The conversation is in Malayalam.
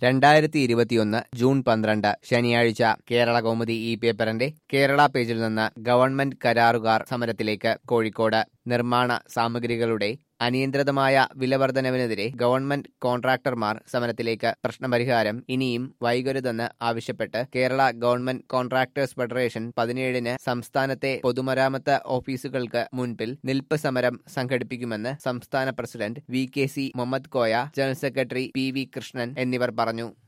രണ്ടായിരത്തി ഇരുപത്തിയൊന്ന് ജൂൺ പന്ത്രണ്ട് ശനിയാഴ്ച കേരള കൗമുദി ഈ പേപ്പറിന്റെ കേരള പേജിൽ നിന്ന് ഗവൺമെന്റ് കരാറുകാർ സമരത്തിലേക്ക് കോഴിക്കോട് നിർമ്മാണ സാമഗ്രികളുടെ അനിയന്ത്രിതമായ വിലവർധനവിനെതിരെ ഗവൺമെന്റ് കോൺട്രാക്ടർമാർ സമരത്തിലേക്ക് പ്രശ്നപരിഹാരം ഇനിയും വൈകരുതെന്ന് ആവശ്യപ്പെട്ട് കേരള ഗവൺമെന്റ് കോൺട്രാക്ടേഴ്സ് ഫെഡറേഷൻ പതിനേഴിന് സംസ്ഥാനത്തെ പൊതുമരാമത്ത് ഓഫീസുകൾക്ക് മുൻപിൽ നിൽപ്പ് സമരം സംഘടിപ്പിക്കുമെന്ന് സംസ്ഥാന president V K C Muhammad Koya general secretary P V Krishnan എന്നിവർ പറഞ്ഞു